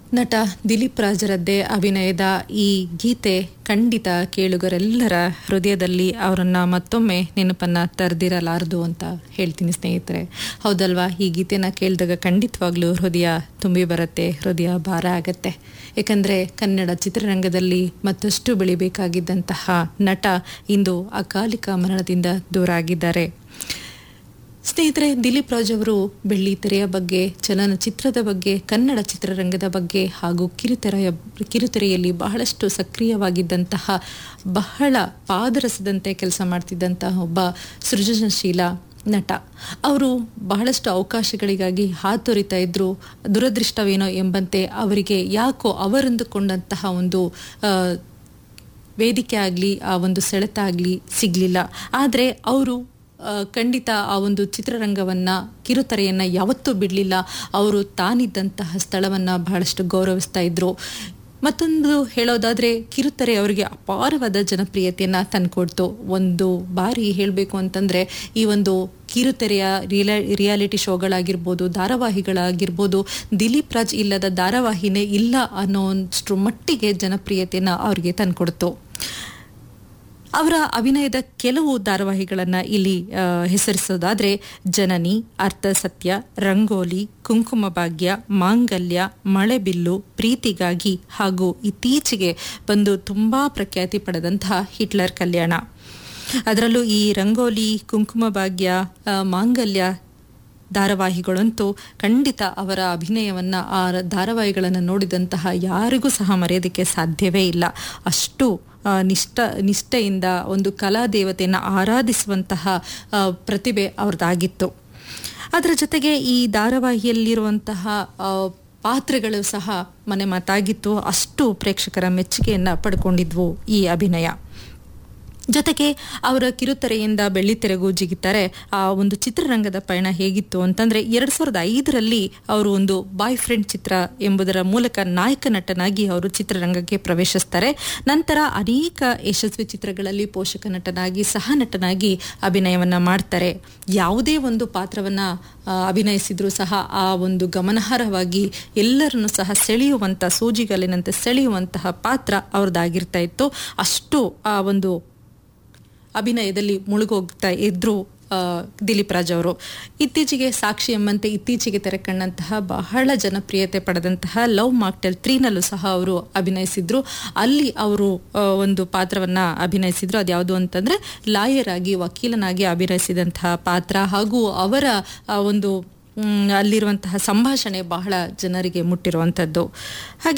ನಟ ದಿಲೀಪ್ ರಾಜರದ್ದೇ ಅಭಿನಯದ ಈ ಗೀತೆ ಖಂಡಿತ ಕೇಳುಗರೆಲ್ಲರ ಹೃದಯದಲ್ಲಿ ಅವರನ್ನ ಮತ್ತೊಮ್ಮೆ ನೆನಪನ್ನ ತರದಿರಲಾರದು ಅಂತ ಹೇಳ್ತೀನಿ ಸ್ನೇಹಿತರೆ ಹೌದಲ್ವಾ ಈ ಗೀತೆನ ಕೇಳಿದಾಗ ಖಂಡಿತವಾಗ್ಲೂ ಹೃದಯ ತುಂಬಿ ಬರುತ್ತೆ ಹೃದಯ ಭಾರ ಆಗತ್ತೆ ಏಕೆಂದರೆ ಕನ್ನಡ ಚಿತ್ರರಂಗದಲ್ಲಿ ಮತ್ತಷ್ಟು ಬೆಳಿಬೇಕಾಗಿದ್ದಂತಹ ನಟ ಇಂದು ಅಕಾಲಿಕ ಮರಣದಿಂದ ದೂರ ಆಗಿದ್ದಾರೆ ಸ್ನೇಹಿತರೆ ದಿಲೀಪ್ ರಾಜ್ ಅವರು ಬೆಳ್ಳಿ ತೆರೆಯ ಬಗ್ಗೆ ಚಲನಚಿತ್ರದ ಬಗ್ಗೆ ಕನ್ನಡ ಚಿತ್ರರಂಗದ ಬಗ್ಗೆ ಹಾಗೂ ಕಿರುತೆರೆಯ ಕಿರುತೆರೆಯಲ್ಲಿ ಬಹಳಷ್ಟು ಸಕ್ರಿಯವಾಗಿದ್ದಂತಹ ಬಹಳ ಪಾದರಸದಂತೆ ಕೆಲಸ ಮಾಡ್ತಿದ್ದಂತಹ ಒಬ್ಬ ಸೃಜನಶೀಲ ನಟ ಅವರು ಬಹಳಷ್ಟು ಅವಕಾಶಗಳಿಗಾಗಿ ಹಾತೊರಿತಾ ಇದ್ರು ದುರದೃಷ್ಟವೇನೋ ಎಂಬಂತೆ ಅವರಿಗೆ ಯಾಕೋ ಅವರಂದುಕೊಂಡಂತಹ ಒಂದು ವೇದಿಕೆ ಆಗಲಿ ಆ ಒಂದು ಸೆಳೆತ ಆಗಲಿ ಸಿಗಲಿಲ್ಲ ಆದರೆ ಅವರು ಖಂಡಿತ ಆ ಒಂದು ಚಿತ್ರರಂಗವನ್ನು ಕಿರುತೆರೆಯನ್ನು ಯಾವತ್ತೂ ಬಿಡಲಿಲ್ಲ ಅವರು ತಾನಿದ್ದಂತಹ ಸ್ಥಳವನ್ನು ಬಹಳಷ್ಟು ಗೌರವಿಸ್ತಾ ಇದ್ರು ಮತ್ತೊಂದು ಹೇಳೋದಾದರೆ ಕಿರುತೆರೆ ಅವರಿಗೆ ಅಪಾರವಾದ ಜನಪ್ರಿಯತೆಯನ್ನು ತಂದುಕೊಡ್ತು ಒಂದು ಬಾರಿ ಹೇಳಬೇಕು ಅಂತಂದರೆ ಈ ಒಂದು ಕಿರುತೆರೆಯ ರಿಯಲ ರಿಯಾಲಿಟಿ ಶೋಗಳಾಗಿರ್ಬೋದು ಧಾರಾವಾಹಿಗಳಾಗಿರ್ಬೋದು ದಿಲೀಪ್ ರಾಜ್ ಇಲ್ಲದ ಧಾರಾವಾಹಿನೇ ಇಲ್ಲ ಅನ್ನೋಷ್ಟು ಮಟ್ಟಿಗೆ ಜನಪ್ರಿಯತೆಯನ್ನು ಅವರಿಗೆ ತಂದುಕೊಡ್ತು ಅವರ ಅಭಿನಯದ ಕೆಲವು ಧಾರಾವಾಹಿಗಳನ್ನು ಇಲ್ಲಿ ಹೆಸರಿಸೋದಾದರೆ ಜನನಿ ಅರ್ಥಸತ್ಯ ರಂಗೋಲಿ ಕುಂಕುಮ ಭಾಗ್ಯ ಮಾಂಗಲ್ಯ ಮಳೆಬಿಲ್ಲು ಪ್ರೀತಿಗಾಗಿ ಹಾಗೂ ಇತ್ತೀಚೆಗೆ ಬಂದು ತುಂಬ ಪ್ರಖ್ಯಾತಿ ಪಡೆದಂತಹ ಹಿಟ್ಲರ್ ಕಲ್ಯಾಣ ಅದರಲ್ಲೂ ಈ ರಂಗೋಲಿ ಕುಂಕುಮ ಭಾಗ್ಯ ಮಾಂಗಲ್ಯ ಧಾರಾವಾಹಿಗಳಂತೂ ಖಂಡಿತ ಅವರ ಅಭಿನಯವನ್ನು ಆ ಧಾರಾವಾಹಿಗಳನ್ನು ನೋಡಿದಂತಹ ಯಾರಿಗೂ ಸಹ ಮರೆಯೋದಕ್ಕೆ ಸಾಧ್ಯವೇ ಇಲ್ಲ ಅಷ್ಟು ನಿಷ್ಠ ನಿಷ್ಠೆಯಿಂದ ಒಂದು ಕಲಾ ದೇವತೆಯನ್ನು ಆರಾಧಿಸುವಂತಹ ಪ್ರತಿಭೆ ಅವ್ರದ್ದಾಗಿತ್ತು ಅದರ ಜೊತೆಗೆ ಈ ಧಾರಾವಾಹಿಯಲ್ಲಿರುವಂತಹ ಪಾತ್ರಗಳು ಸಹ ಮನೆ ಮಾತಾಗಿತ್ತು ಅಷ್ಟು ಪ್ರೇಕ್ಷಕರ ಮೆಚ್ಚುಗೆಯನ್ನು ಪಡ್ಕೊಂಡಿದ್ವು ಈ ಅಭಿನಯ ಜೊತೆಗೆ ಅವರ ಕಿರುತೆರೆಯಿಂದ ಬೆಳ್ಳಿತೆರೆಗೂ ಜಿಗಿತಾರೆ ಆ ಒಂದು ಚಿತ್ರರಂಗದ ಪಯಣ ಹೇಗಿತ್ತು ಅಂತಂದ್ರೆ ಎರಡ್ ಸಾವಿರದ ಐದರಲ್ಲಿ ಅವರು ಒಂದು ಬಾಯ್ ಫ್ರೆಂಡ್ ಚಿತ್ರ ಎಂಬುದರ ಮೂಲಕ ನಾಯಕ ನಟನಾಗಿ ಅವರು ಚಿತ್ರರಂಗಕ್ಕೆ ಪ್ರವೇಶಿಸ್ತಾರೆ ನಂತರ ಅನೇಕ ಯಶಸ್ವಿ ಚಿತ್ರಗಳಲ್ಲಿ ಪೋಷಕ ನಟನಾಗಿ ಸಹ ನಟನಾಗಿ ಅಭಿನಯವನ್ನ ಮಾಡ್ತಾರೆ ಯಾವುದೇ ಒಂದು ಪಾತ್ರವನ್ನ ಅಭಿನಯಿಸಿದ್ರು ಸಹ ಆ ಒಂದು ಗಮನಾರ್ಹವಾಗಿ ಎಲ್ಲರನ್ನು ಸಹ ಸೆಳೆಯುವಂತ ಸೂಜಿಗಲಿನಂತೆ ಸೆಳೆಯುವಂತಹ ಪಾತ್ರ ಅವ್ರದ್ದಾಗಿರ್ತಾ ಇತ್ತು ಅಷ್ಟು ಆ ಒಂದು ಅಭಿನಯದಲ್ಲಿ ಮುಳುಗೋಗ್ತಾ ಇದ್ರು ದಿಲೀಪ್ ರಾಜ್ ಅವರು ಇತ್ತೀಚೆಗೆ ಸಾಕ್ಷಿ ಎಂಬಂತೆ ಇತ್ತೀಚೆಗೆ ತೆರೆಕಂಡಂತಹ ಬಹಳ ಜನಪ್ರಿಯತೆ ಪಡೆದಂತಹ ಲವ್ ಮಾಕ್ಟೆಲ್ ತ್ರೀನಲ್ಲೂ ಸಹ ಅವರು ಅಭಿನಯಿಸಿದ್ರು ಅಲ್ಲಿ ಅವರು ಒಂದು ಪಾತ್ರವನ್ನ ಅಭಿನಯಿಸಿದ್ರು ಅದ್ಯಾವುದು ಅಂತಂದ್ರೆ ಲಾಯರ್ ಆಗಿ ವಕೀಲನಾಗಿ ಅಭಿನಯಿಸಿದಂತಹ ಪಾತ್ರ ಹಾಗೂ ಅವರ ಒಂದು ಅಲ್ಲಿರುವಂತಹ ಸಂಭಾಷಣೆ ಬಹಳ ಜನರಿಗೆ ಮುಟ್ಟಿರುವಂಥದ್ದು ಹಾಗೆ